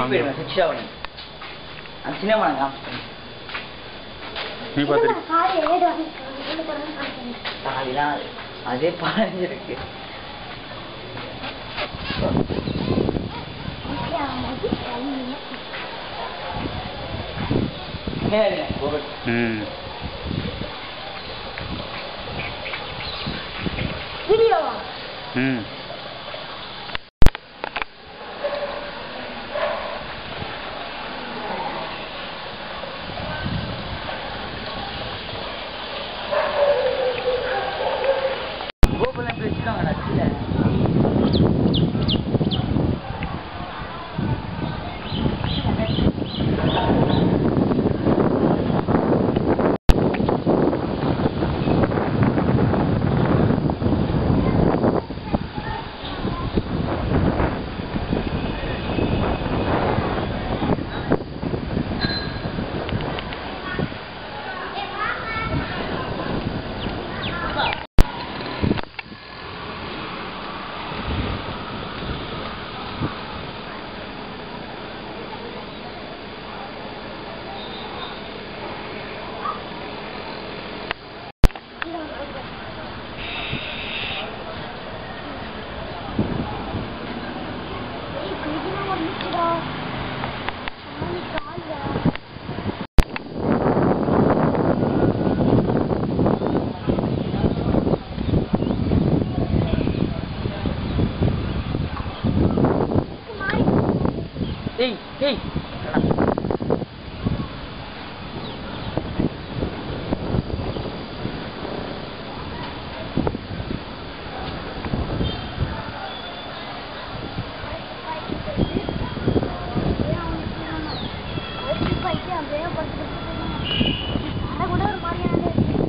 போயிடுவேன் சுவிட்ச் ஆஃப் பண்ணி அந்த சின்ன மனம் காமிச்சு நீ பார்த்துட்டு சாரி ஏடு வாங்கி தாலிலாம் அது அதே பழஞ்சிருக்கு நேருங்க, ஒரு ம் வீடியோவா ம் கோகுலம் இப்படி வச்சுருக்காங்கடா கீழே ஏய் ஏய் கூட ஒரு மாதிரியான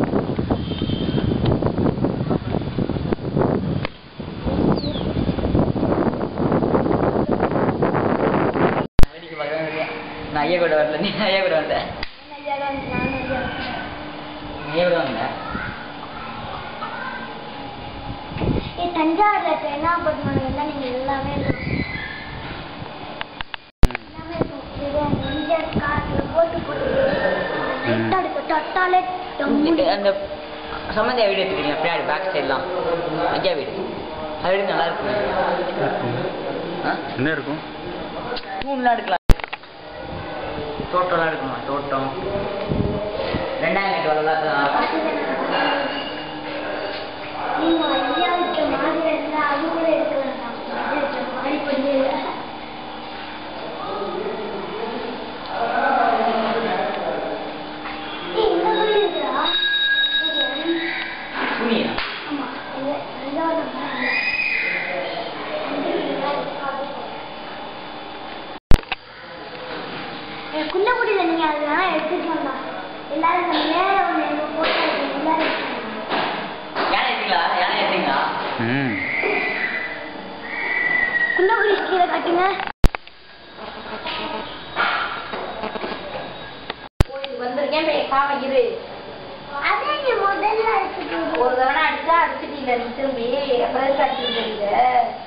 வேடிக்கை பார்க்கவே இல்லையா நான் ஐயா கூட வரல நீ ஐயா கூட வந்த நீ ஐயா கூட வந்த ஏய், தஞ்சாவூர்ல இருக்க என்ன பண்ணுவாங்க எல்லாம் நீங்க எல்லாமே இருக்கும். எல்லாமே இருக்கும். இது அந்த இந்தியன் காட்டுல போட்டு போட்டு ம். எடுத்து தொட்டாலே டம்முனு. அந்த சம்மந்தியா வீடு எடுத்துக்கிறீங்க பின்னாடி பேக் சைட்லாம் ஐயா வீடு அது வீடு நல்லா இருக்கு ஆ என்ன இருக்கும் தூண்லாம் எடுக்கலாம் தோட்டம்லாம் எடுக்கணுமா தோட்டம் ரெண்டாயிரம் லிட்டர் வரலாம் நீங்க ஐயா இருக்க மாதிரி இருந்தா அது கூட எடுக்க வேண்டாம். அது இருக்க மாதிரி பண்ணி ஏய், இந்த மாதிரி இருக்குடா. ஓகே. துணியா ஆமா, இது ரெண்டாவது மாதிரி. ஏ, குன்னக்குடியில நீங்க அது வேணா எடுத்துட்டு வரலாம். எல்லாரும் இந்த மேல ஒண்ணு எங்க போட்டோ இருக்கு, எல்லாரும் எடுத்துட்டு வரலாம். யானை எடுத்தீங்களா யானை எடுத்தீங்களா ம் குன்னக்குடி கீழே காட்டுங்க வந்திருக்கேன் பேசாம இரு அதே நீ முதல்ல எடுத்துட்டு ஒரு தவணை அடிச்சா அடிச்சுட்டீங்க நீ திரும்பி அப்புறம் எதுக்கு அடிச்சுட்டு இருக்கீங்க?